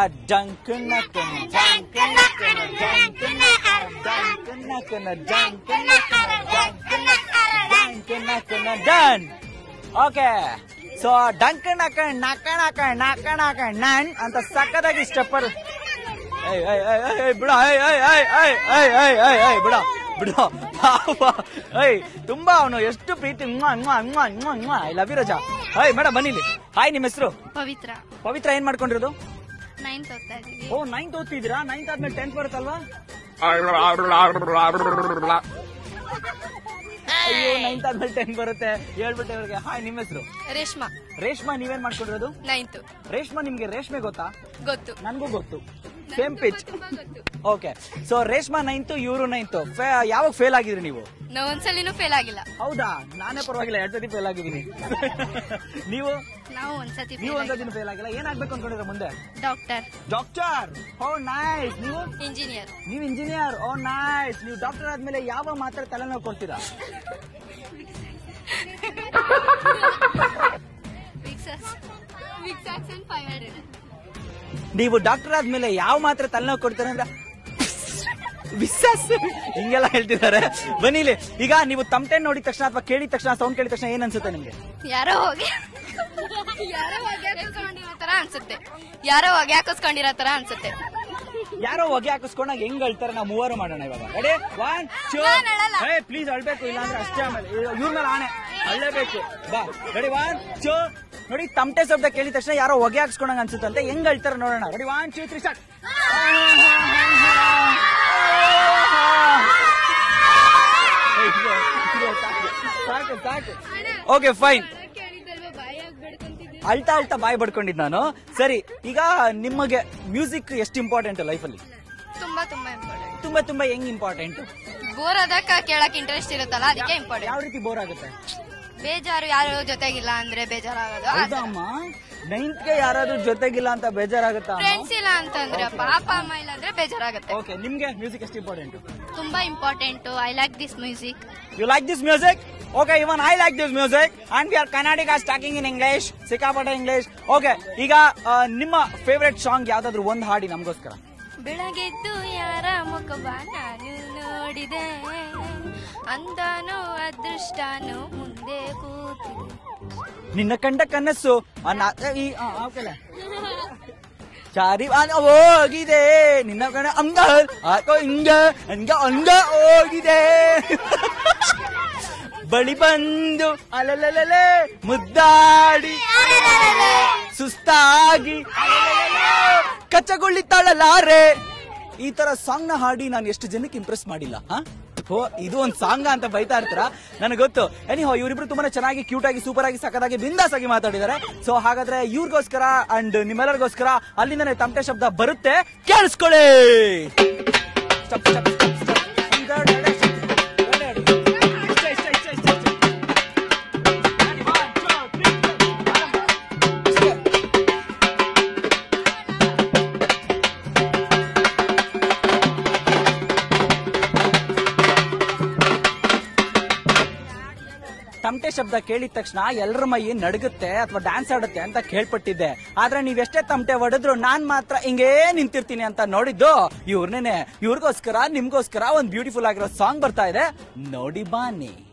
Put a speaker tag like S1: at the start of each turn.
S1: ಆ ಡಂಕನ ಕನ ಡಂಕನ ಕನ ಡಂಕನ ಡಂಕನ ಕನ ಡಂಕನ ಡಂಕನ ಡಂಕನ ಕನ ಡನ್ ಓಕೆ ಸೊ ಡಂಕನ ಕಣ್ ನಕಣ ಕಣ್ ನಕಣ ಕಣ್ ನನ್ ಅಂತ ಸಕ್ಕದಾಗಿ ಸ್ಟೆಪ್ಪರ್ ಏಯ್ ಏಯ್ ಏಯ್ ಏಯ್ ಏಯ್ ಬಿಡ ಏಯ್ ಏಯ್ ಏಯ್ ಏಯ್ ಏಯ್ ಏಯ್ ಏಯ್ ಏಯ್ ಬಿಡ ಬಿಡ ಪಾಪ ಏಯ್ ತುಂಬಾ ಅವನು ಎಷ್ಟು ಪ್ರೀತಿ ಐ ಲವ್ ಯು ರಜಾ ಏಯ್ ಮೇಡಮ್ ಬನ್ನಿಲಿ ಹಾಯ್ ನಿಮ್ಮ ಹೆಸರು
S2: ಪವಿತ್ರ
S1: ಪವಿತ್ರ ಏನ್ ಮಾಡ್ಕೊಂಡಿರೋದು
S2: ನೈನ್ತ್ ಓದ್ತಾ ಇದೀವಿ
S1: ಓ ನೈನ್ತ್ ಓದ್ತಿದ್ದೀರಾ ನೈನ್ತ್ ಆದ್ಮೇಲೆ ಟೆಂತ್ ಬರುತ್ತಲ್ವಾ ಅಯ್ಯೋ ನೈನ್ತ್ ಆದ್ಮೇಲೆ ಟೆಂತ್ ಬರುತ್ತೆ ಹೇಳ್ಬಿಟ್ಟೆ ಇವ್ರಿಗೆ ಹಾಯ್ ನಿಮ್ಮ ಹೆಸರು
S2: ರೇಷ್ಮಾ
S1: ರೇಷ್ಮಾ ನೀವೇನ್ ಮಾಡ್ಕೊಂಡಿರೋದು
S2: ನೈನ್ತ್
S1: ರೇಷ್ಮಾ ನಿಮ್ಗೆ ರೇಷ್ಮೆ ಗೊತ್ತಾ
S2: ಗೊತ್ತು
S1: ನನ್ಗೂ ಗೊತ್ತು ಸೇಮ್ ಪಿಚ್
S2: ತುಂಬಾ ಗೊತ್ತು
S1: ಓಕೆ ಸೊ ರೇಷ್ಮಾ ನೈನ್ತ್ ಇವರು ನೈನ್ತ್ ಯಾವಾಗ ಫೇಲ್ ಆಗಿದ್ರಿ ನೀವು
S2: ನಾ ಒಂದ್ಸಲಿನೂ ಫೇಲ್ ಆಗಿಲ್ಲ
S1: ಹೌದಾ ನಾನೇ ಪರವಾಗಿಲ್ಲ ಎರಡ್ ಸತಿ ಫೇಲ್ ಆಗಿದ್ದೀನಿ ನೀವು
S2: ನಾವು ಒಂದ್ಸತಿ
S1: ನೀವು ಒಂದ್ಸತಿ ಫೇಲ್ ಆಗಿಲ್ಲ ಏನಾಗ್ಬೇಕು ಅನ್ಕೊಂಡಿರೋ ಮುಂದೆ
S2: ಡಾಕ್ಟರ್
S1: ಡಾಕ್ಟರ್ ಓ ನೈಸ್ ನೀವು
S2: ಇಂಜಿನಿಯರ್
S1: ನೀವು ಇಂಜಿನಿಯರ್ ಓ ನೈಸ್ ನೀವು ಡಾಕ್ಟರ್ ಆದ್ಮೇಲೆ ಯಾವ ಮಾತ್ರೆ ತಲೆನೋವು ಕೊಡ್ತೀರಾ ನೀವು ಡಾಕ್ಟರ್ ಆದ್ಮೇಲೆ ಯಾವ ಮಾತ್ರೆ ತಲೆನೋವು ಕೊಡ್ತಾರೆ ಅಂದ್ರೆ ವಿಶ್ವಾಸ ಹಿಂಗೆಲ್ಲ ಹೇಳ್ತಿದ್ದಾರೆ ಬನ್ನಿಲಿ ಈಗ ನೀವು ತಮಟೆ ನೋಡಿದ ತಕ್ಷಣ ಅಥವಾ ಕೇಳಿದ ತಕ್ಷಣ ಸೌಂಡ್ ಕೇಳಿದ ತಕ್ಷಣ ಏನ್ ಅನ್ಸುತ್ತೆ ನಿಮ್ಗೆ
S2: ಯಾರೋ ಹೋಗಿ ಯಾರೋ ಹೊಗೆ ಹಾಕಿಸ್ಕೊಂಡಿರೋ ತರ ಅನ್ಸುತ್ತೆ ಯಾರೋ ಹೊಗೆ ಹಾಕಿಸ್ಕೊಂಡಿರೋ ತರ ಅನ್ಸುತ್ತೆ
S1: ಯಾರೋ ಹೊಗೆ ಹಾಕಿಸ್ಕೊಂಡಾಗ ಹೆಂಗ್ ಅಳ್ತಾರೆ ನಾವು ಮೂವರು ಮಾಡೋಣ ಇವಾಗ ರೆಡಿ ಒನ್
S2: ನಾನ್ ಅಳಲ್ಲ.
S1: ಏ ಪ್ಲೀಸ್ ಅಳ್ಬೇಕು ಇಲ್ಲ ಅಂದ್ರೆ ಅಷ್ಟೇ ಆಮೇಲೆ ಇವ್ರ ಮೇಲೆ ಆಣೆ ಅಳ್ಳೇಬೇಕು ಬಾ ರೆಡಿ ಒನ್ ಚೂ ನೋಡಿ ತಮಟೆ ಶಬ್ದ ಕೇಳಿದ ತಕ್ಷಣ ಯಾರೋ ಹೊಗೆ ಹಾಕ್ಸ್ಕೊಂಡಂಗ ಅನ್ಸುತ್ತಂತೆ ಹೆಂಗ್ ಅಳ್ತಾರೆ ನೋಡೋಣ ready one two three start ಸಾಕು ಸಾಕು ಓಕೆ ಫೈನ್ ಅಳ್ತಾ ಅಳ್ತಾ ಬಾಯ್ ಬಡ್ಕೊಂಡಿದ್ ನಾನು ಸರಿ ಈಗ ನಿಮಗೆ ಮ್ಯೂಸಿಕ್ ಎಷ್ಟು ಇಂಪಾರ್ಟೆಂಟ್ ಲೈಫಲ್ಲಿ
S2: ತುಂಬಾ ತುಂಬಾ ಇಂಪಾರ್ಟೆಂಟ್
S1: ತುಂಬಾ ತುಂಬಾ ಹೆಂಗ್ ಇಂಪಾರ್ಟೆಂಟ್
S2: ಬೋರ್ ಆದಾಗ ಕೇಳಕ್ ಇಂಟ್ರೆಸ್ಟ್ ಇರುತ್ತಲ್ಲ ಅದಕ್ಕೆ ಇಂಪಾರ್ಟೆಂಟ್
S1: ಯಾವ ರೀತಿ ಬೋರ್ ಆಗುತ್ತೆ
S2: ಬೇಜಾರು ಯಾರು ಜೊತೆಗಿಲ್ಲ ಅಂದ್ರೆ ಬೇಜಾರಾಗೋದು
S1: ಹೌದಾ ಅಮ್ಮ ನೈನ್ತ್ಗೆ ಯಾರಾದ್ರೂ ಜೊತೆಗಿಲ್ಲ ಅಂತ ಬೇಜಾರಾಗುತ್ತಾ
S2: ಫ್ರೆಂಡ್ಸ್ ಇಲ್ಲ ಅಂತಂದ್ರೆ ಪಾಪ ಅಮ್ಮ ಇಲ್ಲ ಅಂದ್ರೆ ಬೇಜಾರಾಗುತ್ತೆ
S1: ಓಕೆ ನಿಮ್ಗೆ ಮ್ಯೂಸಿಕ್ ಎಷ್ಟು ಇಂಪಾರ್ಟೆಂಟ್
S2: ತುಂಬಾ important I like this music
S1: you like this music okay even I like this music and we are Karnataka talking in English ಸಿಕ್ಕಾಪಟ್ಟೆ ಇಂಗ್ಲಿಷ್ ಓಕೆ ಈಗ ಆ, ನಿಮ್ಮ ಫೇವ್ರೆಟ್ ಸಾಂಗ್ ಯಾವ್ದಾದ್ರು ಒಂದು ಹಾಡಿ ನಮಗೋಸ್ಕರ
S2: ಬೆಳಗೆದ್ದು ಯಾರ ಮುಖವ ನಾನು ನೋಡಿದೆ ಅಂದಾನೋ ಅದೃಷ್ಟನೋ ಮುಂದೆ ಕೂತಿದೆ
S1: ನಿನ್ನ ಕಂಡ ಕನಸು ಆ ನಾ- ಈ ಆ, ಆವ್ಕಲ್ಲ. ಚಾರಿ ಆ, ಹೋಗಿದೆ ನಿನ್ನ ಕಣ ಹಂಗ ಆಕೋ ಹಿಂಗ ಹಂಗ ಹಂಗ ಹೋಗಿದೆ ಬಳಿ ಬಂದು ಅಲಲಲಲೆ ಮುದ್ದಾಡಿ ಸುಸ್ತಾಗಿ ಕಚ್ಚಗೊಳ್ಳಿತಾಳಲಾರೆ ಈ ತರ ಸಾಂಗ್ ನ ಹಾಡಿ ನಾನು ಎಷ್ಟು ಜನಕ್ಕೆ ಇಂಪ್ರೆಸ್ ಮಾಡಿಲ್ಲ ಹಾ ಓ ಇದು ಒಂದು ಸಾಂಗ್ ಅಂತ ಬೈತಾ ಇರ್ತಾರ ನನಗೆ ಗೊತ್ತು ಎನಿ ಹೋ ಇವರಿಬ್ರು ತುಂಬಾನೇ ಚೆನ್ನಾಗಿ ಕ್ಯೂಟ್ ಆಗಿ ಸೂಪರ್ ಆಗಿ ಸಖತ್ತಾಗಿ ಬಿಂದಾಸ್ ಆಗಿ ಮಾತಾಡಿದ್ದಾರೆ ಸೊ ಹಾಗಾದ್ರೆ ಇವ್ರಿಗೋಸ್ಕರ ಅಂಡ್ ನಿಮ್ಮೆಲ್ಲರಿಗೋಸ್ಕರ ಅಲ್ಲಿಂದನೇ ತಮಟೆ ಶಬ್ದ ಬರುತ್ತೆ ಕೇಳಿಸ್ಕೊಳ್ಳಿ Stop, stop, stop, stop. ಒಂದೆರಡು, ಎರಡೆ, ಎರಡೆ, ಎರಡೆ. ಇಷ್ಟೇ, ಇಷ್ಟೇ, ಇಷ್ಟೇ, ಇಷ್ಟೇ, ಇಷ್ಟೇ. Ready, one, two, three, four. ಇಷ್ಟೇ. ತಮಟೆ ಶಬ್ದ ಕೇಳಿದ ತಕ್ಷಣ ಎಲ್ಲರ ಮೈ ನಡುಗುತ್ತೆ ಅಥವಾ ಡ್ಯಾನ್ಸ್ ಆಡುತ್ತೆ ಅಂತ ಕೇಳ್ಪಟ್ಟಿದ್ದೆ ಆದ್ರೆ ನೀವೆಷ್ಟೇ ತಮಟೆ ಹೊಡೆದ್ರು ನಾನ್ ಮಾತ್ರ ಹಿಂಗೇ ನಿಂತಿರ್ತೀನಿ ಅಂತ ನೋಡಿದ್ದು ಇವ್ರನ್ನೇನೆ ಇವ್ರಿಗೋಸ್ಕರ ನಿಮ್ಗೋಸ್ಕರ ಒಂದ್ ಬ್ಯೂಟಿಫುಲ್ ಆಗಿರೋ ಸಾಂಗ್ ಬರ್ತಾ ಇದೆ ನೋಡಿ ಬಾನಿ